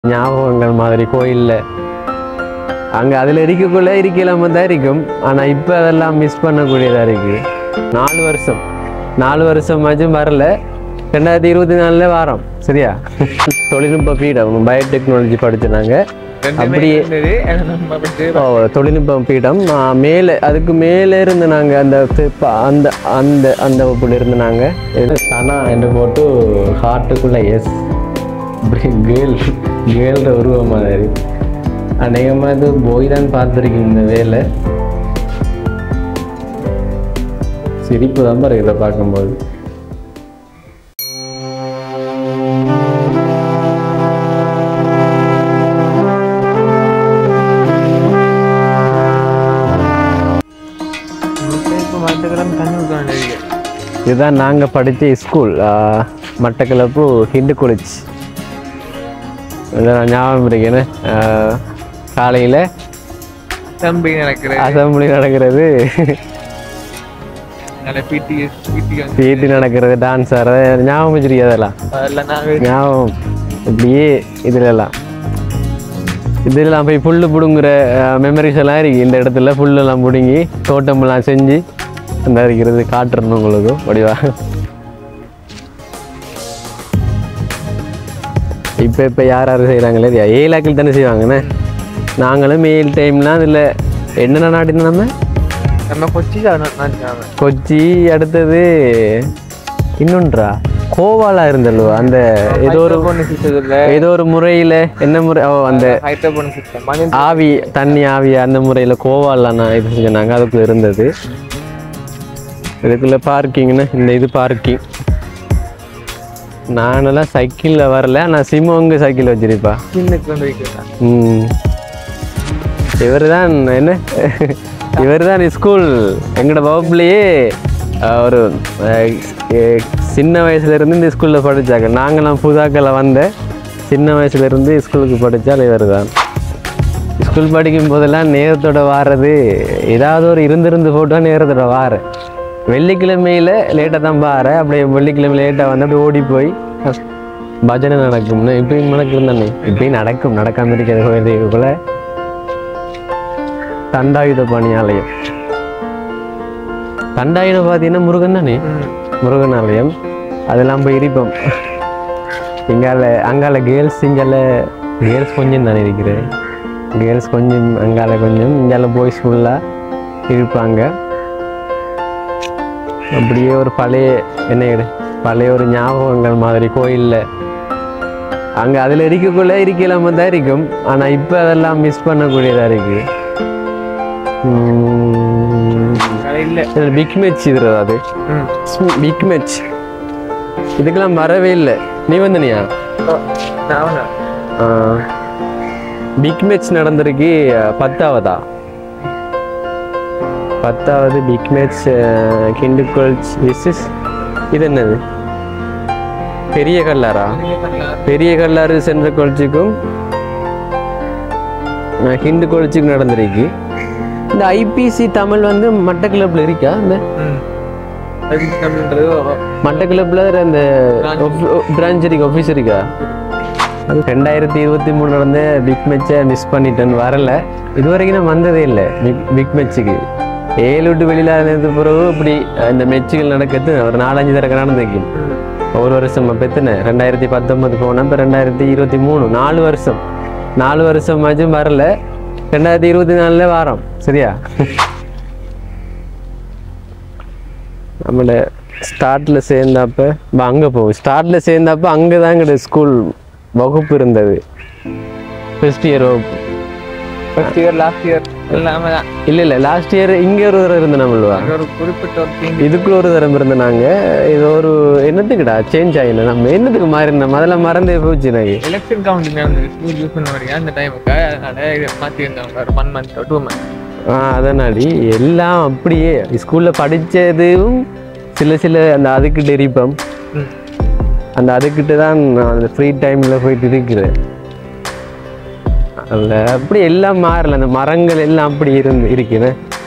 ஞாபகங்கள் மாதிரி கோயில்ல அங்க அதுல இருக்கக்குள்ள இருக்கலாம தான் இருக்கும் ஆனா இப்ப அதெல்லாம் மிஸ் பண்ணக்கூடியதா இருக்கு நாலு வருஷம் நாலு வருஷமாச்சும் வரல ரெண்டாயிரத்தி இருபத்தி நாலுல வாரம் சரியா தொழில்நுட்ப பீடம் பயோடெக்னாலஜி படிச்சுனாங்க அப்படியே ஓ தொழில்நுட்பம் பீடம் ஆ, மேலே அதுக்கு மேலே இருந்து நாங்கள் அந்த ப- அந்த அந்த அந்த வகுப்புல இருந்து நாங்கள் இது சனா என்று போட்டு ஹார்ட்டுக்குள்ளே எஸ் கேர்ள் கேர்ள்ற உருவம் மாதிரி அநேகமாக இது போய் தான் பார்த்துருக்கீங்க இந்த வேலை சிரிப்பு தான் பாருங்க இதை பார்க்கும்போது இதுதான் நாங்கள் படித்த ஸ்கூல் மட்டக்களப்பு ஹிண்டு காலேஜ் இதெல்லாம் ஞாபகம் இருக்கேன்னு காலையில் தம்பி நடக்கிற அசம்பிளி நடக்கிறது பிடி பிடி பிடி நடக்கிறது டான்ஸ் ஆடுறது ஞாபகம் வச்சிருக்கீங்க அதெல்லாம் அதெல்லாம் நாங்க ஞாபகம் இப்படியே இதுலலாம் இதெல்லாம் போய் புல்லு பிடுங்குற மெமரிஸ் எல்லாம் இருக்கு இந்த இடத்துல புல்லெல்லாம் பிடுங்கி தோட்டமெல்லாம் செஞ்சு அந்த இருக்கிறது காட்டுறணும் உங்களுக்கு வடிவா இப்போ இப்போ யார் யார் செய்கிறாங்களே ஏழாக்கள் தானே செய்வாங்கண்ணே நாங்களும் மெயில் டைம்லாம் அதில் என்னென்ன நாட்டினா நம்ம நம்ம கொச்சி நான் கொச்சி அடுத்தது இன்னொன்றா கோவாலா இருந்தல்வா அந்த ஏதோ ஒரு சிஸ்டத்துல ஏதோ ஒரு முறையில் என்ன முறை ஓ அந்த ஹைட்ரோபோன் சிஸ்டம் மணி ஆவி தண்ணி ஆவி அந்த முறையில் கோவாலாம் நான் இது செஞ்சாங்க அதுக்குள்ள இருந்தது இதுக்குள்ள பார்க்கிங்னு இந்த இது பார்க்கிங் நானெல்லாம் சைக்கிளில் வரல ஆனால் சிம்மங்க சைக்கிள் வச்சிருப்பா சின்னக்கு வந்து வைக்கிறேன் ம் இவர் தான் என்ன இவர் தான் ஸ்கூல் எங்களோட வகுப்புலேயே அஹ், ஒரு அஹ், எ- சின்ன வயசுல இருந்து இந்த ஸ்கூலில் படித்தாங்க நாங்களாம் புதாக்களை வந்த சின்ன வயசுல இருந்து ஸ்கூலுக்கு படித்தால் இவர் தான் ஸ்கூல் படிக்கும் போதெல்லாம் நேரத்தோட வாரது ஏதாவது ஒரு இருந்திருந்து போட்டால் நேரத்தோட வாரேன் வெள்ளிக்கிழமையில் லேட்டாக தான் பாரு அப்படியே வெள்ளிக்கிழமை லேட்டாக வந்து அப்படியே ஓடி போய் பஜனை நடக்கும்னு இப்பயும் நடக்கும் தானே இப்பயும் நடக்கும் நடக்காம இருக்கிறது கோயிலுக்குள்ள தண்டாயுத பணியாலயம் தண்டாயுதம் பார்த்தீங்கன்னா முருகன் தானே முருகன் ஆலயம் அதெல்லாம் போய் இருப்போம் இங்கால அங்கால கேர்ள்ஸ் இங்கால கேர்ள்ஸ் கொஞ்சம் தானே இருக்கிறது கேர்ள்ஸ் கொஞ்சம் அங்கால கொஞ்சம் இங்கால பாய்ஸ் ஃபுல்லாக இருப்பாங்க அப்படியே ஒரு பழைய என்ன இது பழைய ஒரு ஞாபகங்கள் மாதிரி கோயில்ல அங்க அதுல இருக்கக்குள்ள இருக்கலாம தான் இருக்கும் ஆனா இப்ப அதெல்லாம் மிஸ் பண்ணக்கூடியதா இருக்கு இல்ல பிக் மேட்ச் இது அது ம் பிக் மேட்ச் இதுக்கெல்லாம் வரவே இல்லை நீ வந்தனியா நான் பிக் மேட்ச் நடந்திருக்கு அஹ், பத்தாவதா பத்தாவது பிக் மேட்ச் கிண்டு கோல்ஸ் விசஸ் இது என்னது பெரிய கல்லாரா பெரிய கல்லாறு சென்ற கொள்ச்சிக்கும் அஹ், ஹிந்து கொள்ச்சிக்கும் நடந்திருக்கு இந்த ஐபிசி தமிழ் வந்து மட்டக்கிளப்பில் இருக்கா இந்த ம் அது நம்மன்றது மட்டக்கிளப்பில் அந்த பிரான்ச் இருக்கு ஆஃபீஸ் இருக்கா அது ரெண்டாயிரத்தி இருபத்தி மூணு நடந்த பிக் மேட்சை மிஸ் பண்ணிட்டேன் வரல இது வரைக்கும் நான் வந்ததே இல்லை பிக் பிக் மேட்சுக்கு ஏழு விட்டு வெளியில் இருந்த பிறகு இப்படி இந்த மெச்சுகள் நடக்கிறது ஒரு நாலஞ்சு தடவை நடந்திருக்கு ஒரு வருஷம் அப்போ எத்தனை ரெண்டாயிரத்தி பத்தொன்பது போனேன் இப்போ ரெண்டாயிரத்தி இருபத்தி மூணு நாலு வருஷம் நாலு வருஷமாச்சும் வரல ரெண்டாயிரத்தி இருபத்தி நாலுல வாரம் சரியா நம்மள ஸ்டார்ட்ல சேர்ந்தப்ப ப- அங்க போகும் ஸ்டார்ட்ல சேர்ந்தப்ப அங்கே தான் எங்களோட ஸ்கூல் வகுப்பு இருந்தது ஃபர்ஸ்ட் இயர் வகுப்பு ஃபர்ஸ்ட் இயர் லாஸ்ட் இயர் எல்லாமே தான் இல்ல இல்ல லாஸ்ட் இயர் இங்க ஒரு தடவை இருந்த நம்மளுவா அங்க ஒரு குறிப்பிட்ட ஒரு டீம் இதுக்குள்ள ஒரு தரம் இருந்த நாங்க இது ஒரு என்னத்துக்குடா சேஞ்ச் ஆயின நம்ம என்னத்துக்கு மாறி இருந்தோம் அதெல்லாம் மறந்தே போச்சு எனக்கு எலெக்ஷன் கவுண்டிங் நடந்தது ஸ்கூல் யூஸ் பண்ண வரைக்கும் அந்த டைமுக்கு அதனால இதை மாற்றி இருந்தாங்க ஒரு ஒன் மந்த் டூ மந்த் ஆ அதனாடி எல்லாம் அப்படியே ஸ்கூல்ல படிச்சதும் சில சில அந்த அதுக்கு டெரிப்பம் ம் அந்த அதுக்கிட்ட தான் நான் அந்த ஃப்ரீ டைமில் போயிட்டு இருக்கிறேன் அதில் அப்படி எல்லாம் மாறல அந்த மரங்கள் எல்லாம் அப்படி இருந்து இருக்குது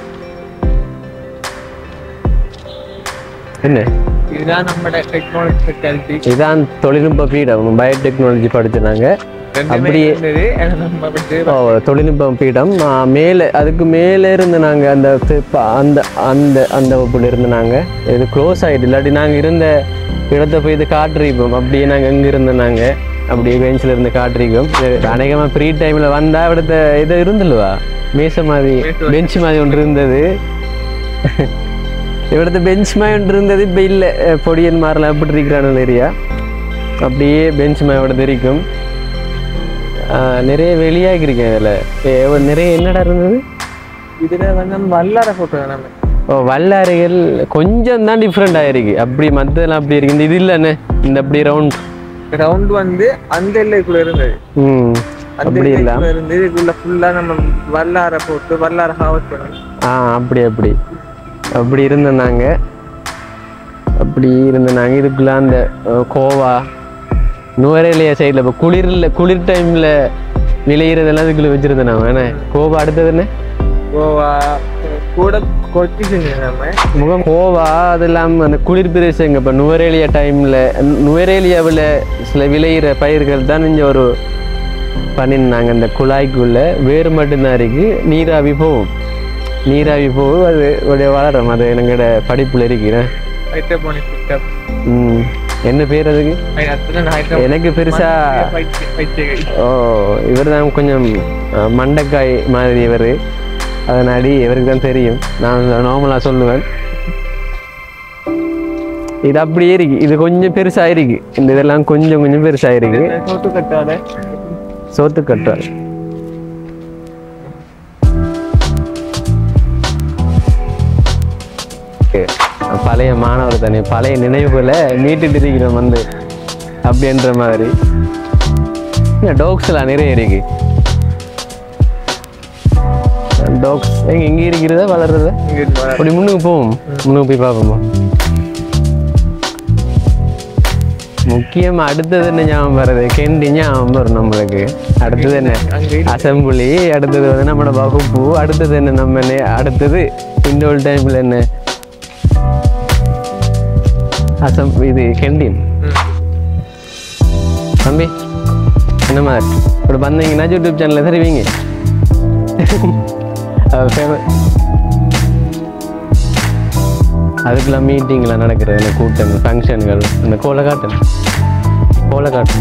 என்ன இதுதான் நம்மளோட டெக்னாலஜி ஸ்பெஷாலிட்டி இதான் தொழில்நுட்ப பீடம் பயோடெக்னாலஜி படிச்சோம் நாங்க ரெண்டுமே அப்படியே இருந்தது ஆனா நம்ம வந்து ஓ, தொழில்நுட்ப பீடம் ஆ, மேலே அதுக்கு மேலே இருந்து நாங்கள் அந்த ப- அந்த அந்த அந்த வகுப்புல இருந்து நாங்கள் இது க்ளோஸ் ஆகிட்டு இல்லாட்டி நாங்கள் இருந்த இடத்த போய் இது காட்டுறிப்போம் அப்படியே நாங்கள் எங்கே இருந்தோம் நாங்கள் அப்படியே பெஞ்சில் இருந்து காட்டுறிப்போம் அநேகமாக ஃப்ரீ டைமில் வந்தால் இവിടുത്തെ இது இருந்துல்லுவா மேச மாதிரி பெஞ்ச் மாதிரி ஒன்று இருந்தது இവിടുത്തെ பெஞ்ச் மாதிரி ஒன்று இருந்தது இப்போ இல்லை பொடியன் மாறலாம் எப்படி இருக்கிறான்னு ஏரியா அப்படியே பெஞ்ச் மாதிரி இവിടുത്തെ இருக்கும் ஆஹ் நிறைய வெளியாகிருக்கேன் இதில் நிறைய என்னடா இருந்தது இதுல வந்து நம்ம வல்லார போட்டோ நம்ம ஓ வல்லாரைகள் கொஞ்சம் தான் டிஃப்ரெண்ட் ஆயிருக்கு அப்படி மற்றதெல்லாம் அப்படி இருக்கு இந்த இது இல்லைண்ணே இந்த அப்படி ரவுண்ட் ரவுண்ட் வந்து அந்த எல்லைக்குள்ள இருந்தது ம் அந்த அப்படி இல்லை எல்லைக்குள்ள இருந்து இதுக்குள்ள ஃபுல்லா நம்ம வல்லார போட்டு வல்லார ஹாவஸ் பண்ணி ஆ அப்படி அப்படி அப்படி இருந்த நாங்கள் அப்படி இருந்த நாங்கள் இதுக்குள்ள அந்த அஹ், கோவா நுவரேலியா சைடில் இப்போ குளிரில் குளிர் டைமில் விளையிறதெல்லாம் இதுக்குள்ள வச்சுருந்தேன் நான் வேணே கோவா அடுத்தது என்ன கோவா கூட கொச்சி செஞ்சது நம்ம முகம் கோவா அது இல்லாமல் அந்த குளிர் பிரதேசங்க இப்போ நுவரேலியா டைமில் நுவரேலியாவில் சில விளையிற பயிர்கள் தான் இங்கே ஒரு பண்ணியிருந்தாங்க இந்த குழாய்க்குள்ளே வேறு மட்டும்தான் இருக்கு நீராவி போகும் நீராவி போகும் அது அப்படியே வளரும் அது எங்களோட படிப்பில் இருக்கிறேன் ஹைட்ரோபோனிக் சிஸ்டம் ம் என்ன பேர் அதுக்கு அத்தனை ஹைட்ரோ எனக்கு பெருசா பைத்தியகை ஓ இவர் தான் கொஞ்சம் அஹ், மண்டைக்காய் மாதிரி இவர் அதனாடி இவருக்கு தான் தெரியும் நான் நார்மலாக சொல்லுவேன் இது அப்படியே இருக்கு இது கொஞ்சம் பெருசாக இருக்கு இந்த இதெல்லாம் கொஞ்சம் கொஞ்சம் பெருசாக இருக்கு சோட்டு கட்டாத சோத்து கட்டுறாரு பழைய மாணவர் தானே பழைய நினைவுகளை மீட்டுட்டு இருக்கிறோம் வந்து அப்படின்ற மாதிரி டாக்ஸ்லாம் நிறைய இருக்கு டாக்ஸ் எங்க இங்க இருக்கிறதா வளர்றதா இங்க இருக்கு வர. அப்படி முன்னுக்கு போவோம் முன்னுக்கு போய் பார்ப்போமா முக்கியமா அடுத்தது என்ன ஞாபகம் வருது கெண்டி ஞாபகம் வரும் நம்மளுக்கு அடுத்தது என்ன அங்க இருக்கு. அசம்பிளி அடுத்தது வந்து நம்மளோட வகுப்பு அடுத்தது என்ன நம்ம நே- அடுத்தது இண்டோல் டைம்ல என்ன அசம் இது கெண்டீன் ம். தம்பி என்ன மாதிரி இப்படி வந்தீங்கன்னா யூடியூப் சேனலில் தருவீங்க அது famous. அதுக்கெல்லாம் மீட்டிங்லாம் நடக்கிறது இந்த கூட்டங்கள் ஃபங்க்ஷன்கள் இந்த கோலக்காட்டு கோலக்காட்டு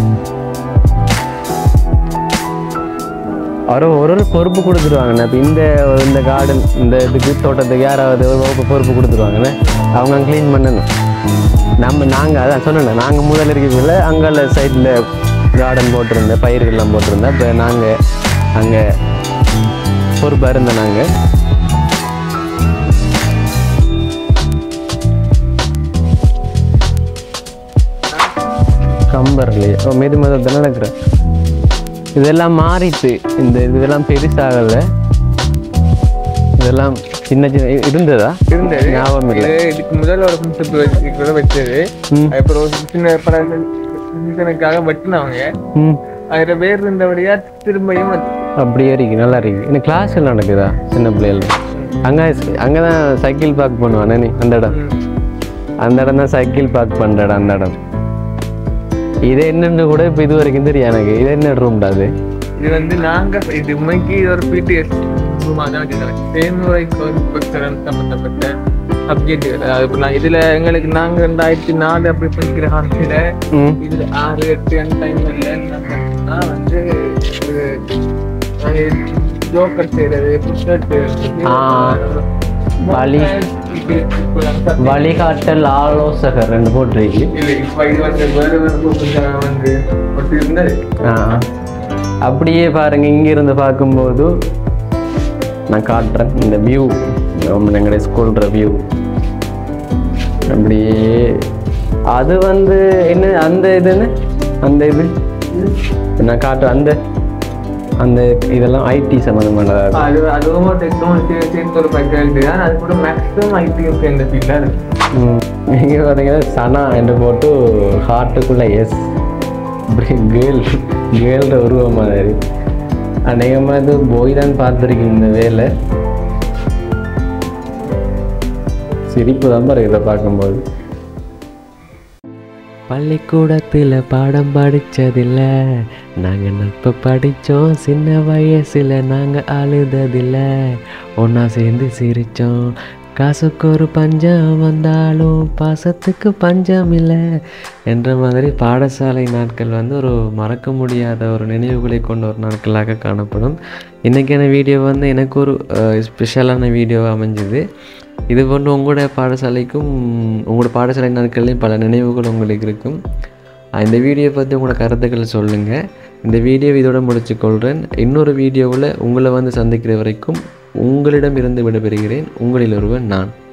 ஒரு ஒரு ஒரு பொறுப்பு கொடுத்துருவாங்கண்ணே இப்போ இந்த இந்த கார்டன் இந்த இதுக்கு தோட்டத்துக்கு யாராவது ஒரு வகுப்பு பொறுப்பு கொடுத்துருவாங்கண்ணே அவங்க க்ளீன் பண்ணணும் நம்ம நாங்கள் அதான் சொன்னேன் நாங்கள் முதல்ல இருக்கக்குள்ள அங்கால சைடில் கார்டன் போட்டிருந்தேன் பயிர்கள்லாம் போட்டிருந்தேன் இப்போ நாங்கள் அங்கே பொறுப்பாக இருந்தோம் நாங்கள் கம்பர்லையே ஓ மெது மெதத்தை நடக்கிறேன் இதெல்லாம் மாறிட்டு இந்த இதெல்லாம் பெருசாகலை இதெல்லாம் சின்ன சின்ன இ- இருந்ததா இருந்தது ஞாபகம் இல்லை இது இதுக்கு முதல்ல ஒரு பிரின்சிபல் வச்சு வச்சது ம் அப்புறம் ஒரு சின்ன பல சீசனுக்காக வெட்டினவங்க ம் ஆயிரம் பேர் இருந்தபடியா திரும்பியும் வந்து- அப்படியே இருக்கு நல்லா இருக்கு இந்த கிளாஸ் எல்லாம் நடக்குதா சின்ன பிள்ளைகள் அங்கே அங்கே தான் சைக்கிள் பார்க் பண்ணுவானே நீ அந்த இடம் ம். அந்த இடம் தான் சைக்கிள் பார்க் பண்ணுற இடம் அந்த இடம் இது என்னன்னு கூட இப்போ இது வரைக்கும் தெரியும் எனக்கு இது என்ன ரூம்டா அது இது வந்து நாங்க இது உண்மைக்கு இது ஒரு பிடிஎஸ் ரூமா தான் வச்சிருக்காங்க செயல்முறை கல்விக்கடன் சம்பந்தப்பட்ட சப்ஜெக்ட் அது இப்ப நான் இதுல எங்களுக்கு நாங்க ரெண்டாயிரத்தி நாலு அப்படி படிக்கிற காலத்துல ம் இதுல ஆறு எட்டு அந்த டைம்ல நான் வந்து இது, நாங்க ஜோக்கர் செய்யறது புஷ்ஷர்ட் ஆ. வழி. வழிகாட்டல் ஆலோசகர் ரெண்டு போட்டிருக்கு இல்லை இப்போ இது வந்து வேறு வேறு கொஞ்சம் வந்து ஒட்டி இருந்தது ஆ அப்படியே பாருங்க இங்கிருந்து பார்க்கும்போது நான் காட்டுறேன் இந்த வியூ எங்களுடைய ஸ்கூல்ற வியூ அப்படியே அது வந்து என்ன அந்த இது என்ன அந்த இது நான் காட்டுறேன் அந்த அந்த இதெல்லாம் ஐடி சம்மந்தமானதா அது. அது அதுவும் டெக்னாலஜி சேர்த்து ஒரு ஃபேக்கல்ட்டி தான் அது கூட மேக்ஸிமம் ஐடியும் சேர்ந்த ஃபீல்டாக இருக்கு ம். இங்க பார்த்தீங்கன்னா சனா என்று போட்டு ஹார்ட்டுக்குள்ள எஸ் கேர்ள் கேர்ள்ற உருவம் மாதிரி அநேகமாக இது போய் தான் பார்த்துருக்கீங்க இந்த வேலை சிரிப்பு தான் பாரு இதை பார்க்கும்போது பள்ளிக்கூடத்தில் பாடம் படித்ததில்ல நாங்கள் நட்பு படித்தோம் சின்ன வயசில் நாங்கள் அழுததில்ல ஒன்றா சேர்ந்து சிரித்தோம் காசுக்கு ஒரு பஞ்சம் வந்தாலும் பாசத்துக்கு பஞ்சம் இல்லை என்ற மாதிரி பாடசாலை நாட்கள் வந்து ஒரு மறக்க முடியாத ஒரு நினைவுகளை கொண்ட ஒரு நாட்களாக காணப்படும் இன்றைக்கான வீடியோ வந்து எனக்கு ஒரு ஸ்பெஷலான வீடியோ அமைஞ்சுது இது போன்று உங்களோட பாடசாலைக்கும் உங்களோட பாடசாலை நாட்கள்லையும் பல நினைவுகள் உங்களுக்கு இருக்கும் அஹ் இந்த வீடியோ பற்றி உங்களோட கருத்துக்களை சொல்லுங்கள் இந்த வீடியோ இதோட முடிச்சுக்கொள்கிறேன் இன்னொரு வீடியோவில் உங்களை வந்து சந்திக்கிற வரைக்கும் உங்களிடம் இருந்து விடைபெறுகிறேன் உங்களில் ஒருவன் நான்